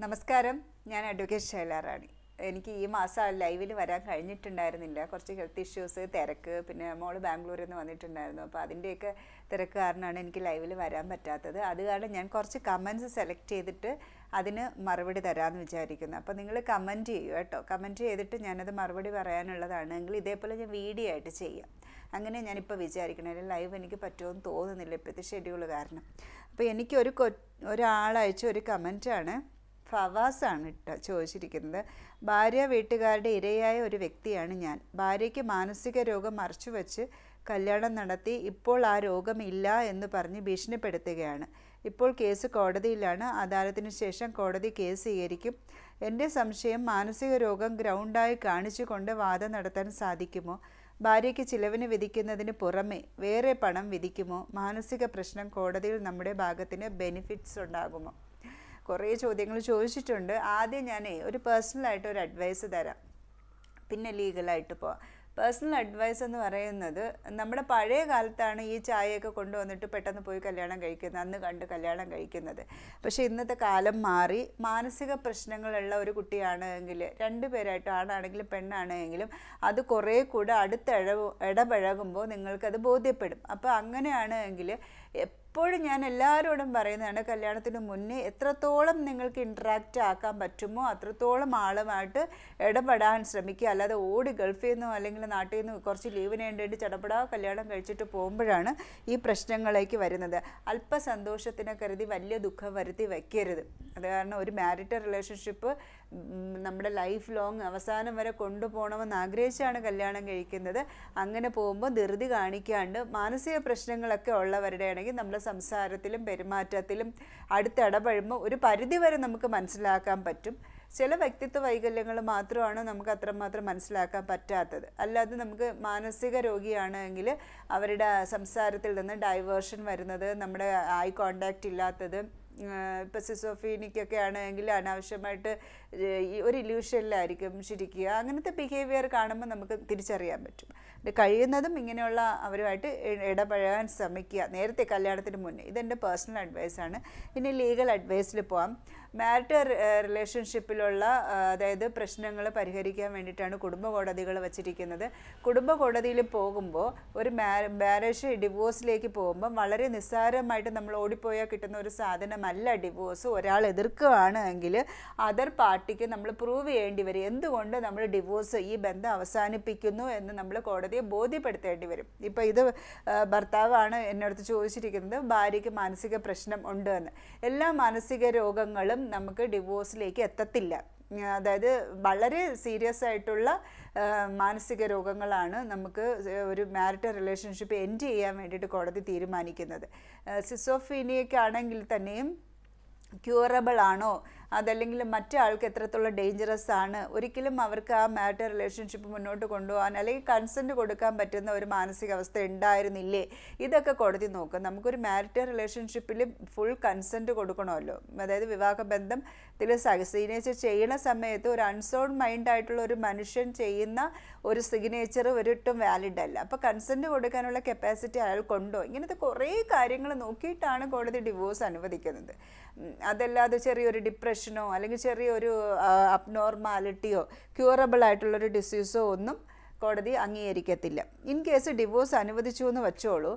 നമസ്കാരം ഞാൻ അഡ്വക്കേറ്റ് ശൈലാറാണി എനിക്ക് ഈ മാസം ലൈവിൽ വരാൻ കഴിഞ്ഞിട്ടുണ്ടായിരുന്നില്ല കുറച്ച് ഹെൽത്ത് ഇഷ്യൂസ് തിരക്ക് പിന്നെ മോള് ബാംഗ്ലൂരിൽ നിന്ന് വന്നിട്ടുണ്ടായിരുന്നു അപ്പോൾ അതിൻ്റെയൊക്കെ തിരക്ക് കാരണമാണ് എനിക്ക് ലൈവിൽ വരാൻ പറ്റാത്തത് അത് കാരണം ഞാൻ കുറച്ച് കമൻസ് സെലക്ട് ചെയ്തിട്ട് അതിന് മറുപടി തരാമെന്ന് വിചാരിക്കുന്നു അപ്പോൾ നിങ്ങൾ കമൻറ്റ് ചെയ്യൂ കേട്ടോ കമൻറ്റ് ചെയ്തിട്ട് ഞാനത് മറുപടി പറയാനുള്ളതാണെങ്കിൽ ഇതേപോലെ ഞാൻ വീഡിയോ ആയിട്ട് ചെയ്യാം അങ്ങനെ ഞാനിപ്പോൾ വിചാരിക്കണേ ലൈവ് എനിക്ക് പറ്റുമെന്ന് തോന്നുന്നില്ല ഇപ്പോഴത്തെ ഷെഡ്യൂൾ കാരണം അപ്പോൾ എനിക്കൊരു കൊ ഒരാളയച്ച ഒരു കമൻറ്റാണ് ഫവാസാണ് ഇട്ട ചോദിച്ചിരിക്കുന്നത് ഭാര്യ വീട്ടുകാരുടെ ഇരയായ ഒരു വ്യക്തിയാണ് ഞാൻ ഭാര്യയ്ക്ക് മാനസിക രോഗം മറച്ചുവെച്ച് കല്യാണം നടത്തി ഇപ്പോൾ ആ രോഗമില്ല എന്ന് പറഞ്ഞ് ഭീഷണിപ്പെടുത്തുകയാണ് ഇപ്പോൾ കേസ് കോടതിയിലാണ് അദാലത്തിന് ശേഷം കോടതി കേസ് സ്വീകരിക്കും എൻ്റെ സംശയം മാനസിക രോഗം ഗ്രൗണ്ടായി കാണിച്ചുകൊണ്ട് വാദം നടത്താൻ സാധിക്കുമോ ഭാര്യയ്ക്ക് ചിലവിന് വിധിക്കുന്നതിന് പുറമെ വേറെ പണം വിധിക്കുമോ മാനസിക പ്രശ്നം കോടതിയിൽ നമ്മുടെ ഭാഗത്തിന് ബെനിഫിറ്റ്സ് ഉണ്ടാകുമോ കുറേ ചോദ്യങ്ങൾ ചോദിച്ചിട്ടുണ്ട് ആദ്യം ഞാനേ ഒരു പേഴ്സണലായിട്ട് ഒരു അഡ്വൈസ് തരാം പിന്നെ ലീഗലായിട്ട് പോവാം പേഴ്സണൽ അഡ്വൈസ് എന്ന് പറയുന്നത് നമ്മുടെ പഴയ കാലത്താണ് ഈ ചായയൊക്കെ കൊണ്ടുവന്നിട്ട് പെട്ടെന്ന് പോയി കല്യാണം കഴിക്കുന്നത് അന്ന് കണ്ട് കല്യാണം കഴിക്കുന്നത് പക്ഷേ ഇന്നത്തെ കാലം മാറി മാനസിക പ്രശ്നങ്ങളുള്ള ഒരു കുട്ടിയാണെങ്കിൽ രണ്ട് പേരായിട്ട് ആണാണെങ്കിലും പെണ്ണാണെങ്കിലും അത് കുറേ കൂടെ അടുത്ത് ഇട ഇടപഴകുമ്പോൾ നിങ്ങൾക്കത് ബോധ്യപ്പെടും അപ്പോൾ അങ്ങനെയാണ് എങ്കിൽ എപ്പോഴും ഞാൻ എല്ലാവരോടും പറയുന്നതാണ് കല്യാണത്തിന് മുന്നേ എത്രത്തോളം നിങ്ങൾക്ക് ഇൻട്രാക്റ്റ് ആക്കാൻ പറ്റുമോ അത്രത്തോളം ആളുമായിട്ട് ഇടപെടാൻ ശ്രമിക്കുക അല്ലാതെ ഓടി ഗൾഫിൽ നിന്നോ അല്ലെങ്കിൽ നാട്ടിൽ നിന്ന് കുറച്ച് ലീവിന് വേണ്ടിയിട്ട് ചടപടാ കല്യാണം കഴിച്ചിട്ട് പോകുമ്പോഴാണ് ഈ പ്രശ്നങ്ങളിലേക്ക് വരുന്നത് അല്പ സന്തോഷത്തിനെ കരുതി വലിയ ദുഃഖം വരുത്തി വയ്ക്കരുത് അത് കാരണം ഒരു മാരിറ്റൽ റിലേഷൻഷിപ്പ് നമ്മുടെ ലൈഫ് ലോങ് അവസാനം വരെ കൊണ്ടുപോകണമെന്ന് ആഗ്രഹിച്ചാണ് കല്യാണം കഴിക്കുന്നത് അങ്ങനെ പോകുമ്പോൾ ധൃതി കാണിക്കാണ്ട് മാനസിക പ്രശ്നങ്ങളൊക്കെ ഉള്ളവരുടെ ആണെങ്കിൽ നമ്മുടെ സംസാരത്തിലും പെരുമാറ്റത്തിലും അടുത്തിടപഴകുമ്പോൾ ഒരു പരിധി വരെ നമുക്ക് മനസ്സിലാക്കാൻ പറ്റും ചില വ്യക്തിത്വ വൈകല്യങ്ങൾ മാത്രമാണ് നമുക്ക് അത്രമാത്രം മനസ്സിലാക്കാൻ പറ്റാത്തത് അല്ലാതെ നമുക്ക് മാനസിക രോഗിയാണെങ്കിൽ അവരുടെ സംസാരത്തിൽ നിന്ന് ഡൈവേർഷൻ വരുന്നത് നമ്മുടെ ഐ കോണ്ടാക്റ്റ് ഇല്ലാത്തത് ഇപ്പോൾ സിസോഫീനിക്കൊക്കെ ആണെങ്കിൽ അനാവശ്യമായിട്ട് ഈ ഒരു ഇല്യൂഷനിലായിരിക്കും ശരിക്കുക അങ്ങനത്തെ ബിഹേവിയർ കാണുമ്പോൾ നമുക്ക് തിരിച്ചറിയാൻ പറ്റും ഇത് കഴിയുന്നതും ഇങ്ങനെയുള്ള അവരുമായിട്ട് ഇടപഴകാൻ ശ്രമിക്കുക നേരത്തെ കല്യാണത്തിന് മുന്നേ ഇതെൻ്റെ പേഴ്സണൽ അഡ്വൈസാണ് ഇനി ലീഗൽ അഡ്വൈസിൽ പോവാം മാരിറ്റൽ റിലേഷൻഷിപ്പിലുള്ള അതായത് പ്രശ്നങ്ങൾ പരിഹരിക്കാൻ വേണ്ടിയിട്ടാണ് കുടുംബ കോടതികൾ വച്ചിരിക്കുന്നത് കുടുംബ കോടതിയിൽ പോകുമ്പോൾ ഒരു മാരേജ് ഡിവോഴ്സിലേക്ക് പോകുമ്പോൾ വളരെ നിസ്സാരമായിട്ട് നമ്മൾ ഓടിപ്പോയാൽ കിട്ടുന്ന ഒരു സാധനമല്ല ഡിവോഴ്സ് ഒരാൾ എതിർക്കുകയാണ് എങ്കിൽ അതർ പാർട്ടിക്ക് നമ്മൾ പ്രൂവ് ചെയ്യേണ്ടി വരും എന്തുകൊണ്ട് നമ്മൾ ഡിവോഴ്സ് ഈ ബന്ധം അവസാനിപ്പിക്കുന്നു എന്ന് നമ്മൾ കോടതിയെ ബോധ്യപ്പെടുത്തേണ്ടി വരും ഇപ്പോൾ ഇത് ഭർത്താവാണ് എന്നടുത്ത് ചോദിച്ചിരിക്കുന്നത് ഭാര്യയ്ക്ക് മാനസിക പ്രശ്നം ഉണ്ട് എന്ന് എല്ലാ മാനസിക രോഗങ്ങളും നമുക്ക് ഡിവോഴ്സിലേക്ക് എത്തത്തില്ല അതായത് വളരെ സീരിയസ് ആയിട്ടുള്ള മാനസിക രോഗങ്ങളാണ് നമുക്ക് ഒരു മാരിറ്റൽ റിലേഷൻഷിപ്പ് എൻഡ് ചെയ്യാൻ വേണ്ടിയിട്ട് കോടതി തീരുമാനിക്കുന്നത് സിസോഫീനിയൊക്കെ ആണെങ്കിൽ തന്നെയും ക്യൂറബിൾ ആണോ അതല്ലെങ്കിൽ മറ്റേ ആൾക്ക് എത്രത്തോളം ഡേഞ്ചറസ് ആണ് ഒരിക്കലും അവർക്ക് ആ മാറ്റർ റിലേഷൻഷിപ്പ് മുന്നോട്ട് കൊണ്ടുപോകാൻ അല്ലെങ്കിൽ കൺസെൻറ്റ് കൊടുക്കാൻ പറ്റുന്ന ഒരു മാനസികാവസ്ഥ ഉണ്ടായിരുന്നില്ലേ ഇതൊക്കെ കോടതി നോക്കും നമുക്കൊരു മാരിറ്റൽ റിലേഷൻഷിപ്പിൽ ഫുൾ കൺസെൻറ്റ് കൊടുക്കണമല്ലോ അതായത് വിവാഹ ബന്ധത്തിൽ സിഗ്നേച്ചർ ചെയ്യുന്ന സമയത്ത് ഒരു അൺസോൺ മൈൻഡ് ആയിട്ടുള്ള ഒരു മനുഷ്യൻ ചെയ്യുന്ന ഒരു സിഗ്നേച്ചർ ഒരിട്ടും വാലിഡ് അല്ല അപ്പോൾ കൺസെൻറ്റ് കൊടുക്കാനുള്ള കപ്പാസിറ്റി അയാൾക്കുണ്ടോ ഇങ്ങനത്തെ കുറേ കാര്യങ്ങൾ നോക്കിയിട്ടാണ് കോടതി ഡിവോഴ്സ് അനുവദിക്കുന്നത് അതല്ലാതെ ചെറിയൊരു ഡിപ്രഷനോ അല്ലെങ്കിൽ ചെറിയൊരു അബ്നോർമാലിറ്റിയോ ക്യൂറബിൾ ആയിട്ടുള്ളൊരു ഡിസീസോ ഒന്നും കോടതി അംഗീകരിക്കത്തില്ല ഇൻ കേസ് ഡിവോഴ്സ് അനുവദിച്ചു എന്ന് വെച്ചോളൂ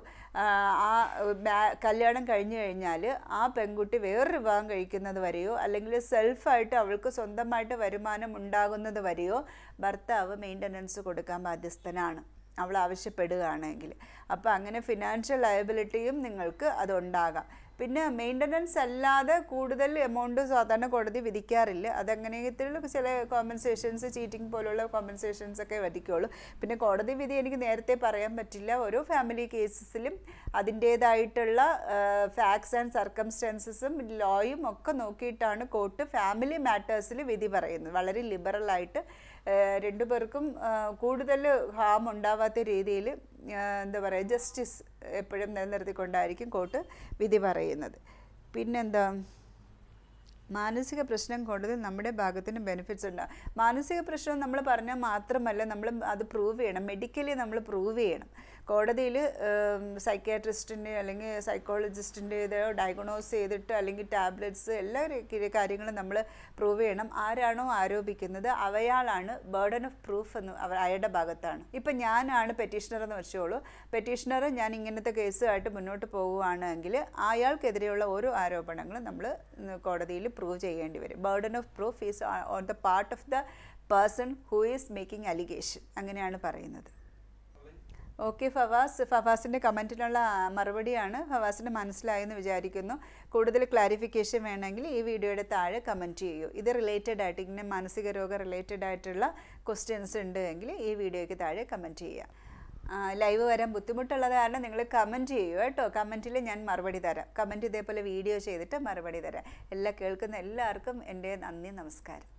ആ കല്യാണം കഴിഞ്ഞു കഴിഞ്ഞാൽ ആ പെൺകുട്ടി വേറൊരു വിവാഹം കഴിക്കുന്നത് വരെയോ അല്ലെങ്കിൽ സെൽഫായിട്ട് അവൾക്ക് സ്വന്തമായിട്ട് വരുമാനം ഉണ്ടാകുന്നത് വരെയോ ഭർത്താവ് മെയിൻ്റനൻസ് കൊടുക്കാൻ ബാധ്യസ്ഥനാണ് അവൾ ആവശ്യപ്പെടുകയാണെങ്കിൽ അപ്പോൾ അങ്ങനെ ഫിനാൻഷ്യൽ ലയബിലിറ്റിയും നിങ്ങൾക്ക് അതുണ്ടാകാം പിന്നെ മെയിൻ്റനൻസ് അല്ലാതെ കൂടുതൽ എമൗണ്ട് സാധാരണ കോടതി വിധിക്കാറില്ല അതങ്ങനെയുള്ള ചില കോമ്പൻസേഷൻസ് ചീറ്റിംഗ് പോലുള്ള കോമ്പൻസേഷൻസ് ഒക്കെ വിധിക്കുള്ളൂ പിന്നെ കോടതി വിധി എനിക്ക് നേരത്തെ പറയാൻ പറ്റില്ല ഓരോ ഫാമിലി കേസസിലും അതിൻ്റേതായിട്ടുള്ള ഫാക്ട്സ് ആൻഡ് സർക്കംസ്റ്റൻസസും ലോയും ഒക്കെ നോക്കിയിട്ടാണ് കോർട്ട് ഫാമിലി മാറ്റേഴ്സിൽ വിധി പറയുന്നത് വളരെ ലിബറലായിട്ട് രണ്ടു പേർക്കും കൂടുതൽ ഹാം ഉണ്ടാവാത്ത രീതിയിൽ എന്താ പറയുക ജസ്റ്റിസ് എപ്പോഴും നിലനിർത്തിക്കൊണ്ടായിരിക്കും കോർട്ട് വിധി പറയുന്നത് പിന്നെന്താ മാനസിക പ്രശ്നം കൊണ്ട് നമ്മുടെ ഭാഗത്തിന് ബെനിഫിറ്റ്സ് ഉണ്ടാകും മാനസിക പ്രശ്നം നമ്മൾ പറഞ്ഞാൽ മാത്രമല്ല നമ്മൾ അത് പ്രൂവ് ചെയ്യണം മെഡിക്കലി നമ്മൾ പ്രൂവ് ചെയ്യണം കോടതിയിൽ സൈക്യാട്രിസ്റ്റിൻ്റെ അല്ലെങ്കിൽ സൈക്കോളജിസ്റ്റിൻ്റെ ഇത് ഡയഗ്നോസ് ചെയ്തിട്ട് അല്ലെങ്കിൽ ടാബ്ലറ്റ്സ് എല്ലാ രി- കാര്യങ്ങളും നമ്മൾ പ്രൂവ് ചെയ്യണം ആരാണോ ആരോപിക്കുന്നത് അവയാളാണ് ബേർഡൻ ഓഫ് പ്രൂഫ് എന്ന് അവ അയാളുടെ ഭാഗത്താണ് ഇപ്പം ഞാനാണ് പെറ്റീഷണർ എന്ന് വെച്ചോളൂ പെറ്റീഷണർ ഞാൻ ഇങ്ങനത്തെ കേസുമായിട്ട് മുന്നോട്ട് പോവുകയാണെങ്കിൽ അയാൾക്കെതിരെയുള്ള ഓരോ ആരോപണങ്ങളും നമ്മൾ കോടതിയിൽ പ്രൂവ് ചെയ്യേണ്ടി വരും burden of proof is on the part of the person who is making allegation അങ്ങനെയാണ് പറയുന്നത് ഓക്കെ ഫവാസ് ഫവാസിൻ്റെ കമൻറ്റിനുള്ള മറുപടിയാണ് ഫവാസിന് മനസ്സിലായെന്ന് വിചാരിക്കുന്നു കൂടുതൽ ക്ലാരിഫിക്കേഷൻ വേണമെങ്കിൽ ഈ വീഡിയോയുടെ താഴെ കമൻറ്റ് ചെയ്യൂ ഇത് റിലേറ്റഡ് ആയിട്ട് ഇങ്ങനെ മാനസിക രോഗം റിലേറ്റഡ് ആയിട്ടുള്ള ക്വസ്റ്റ്യൻസ് ഉണ്ട് എങ്കിൽ ഈ വീഡിയോയ്ക്ക് താഴെ കമൻറ്റ് ചെയ്യുക ലൈവ് വരാൻ ബുദ്ധിമുട്ടുള്ളത് കാരണം നിങ്ങൾ കമൻറ്റ് ചെയ്യൂ കേട്ടോ കമൻറ്റിൽ ഞാൻ മറുപടി തരാം കമൻറ്റ് ഇതേപോലെ വീഡിയോ ചെയ്തിട്ട് മറുപടി തരാം എല്ലാ കേൾക്കുന്ന എല്ലാവർക്കും എൻ്റെ നന്ദി നമസ്കാരം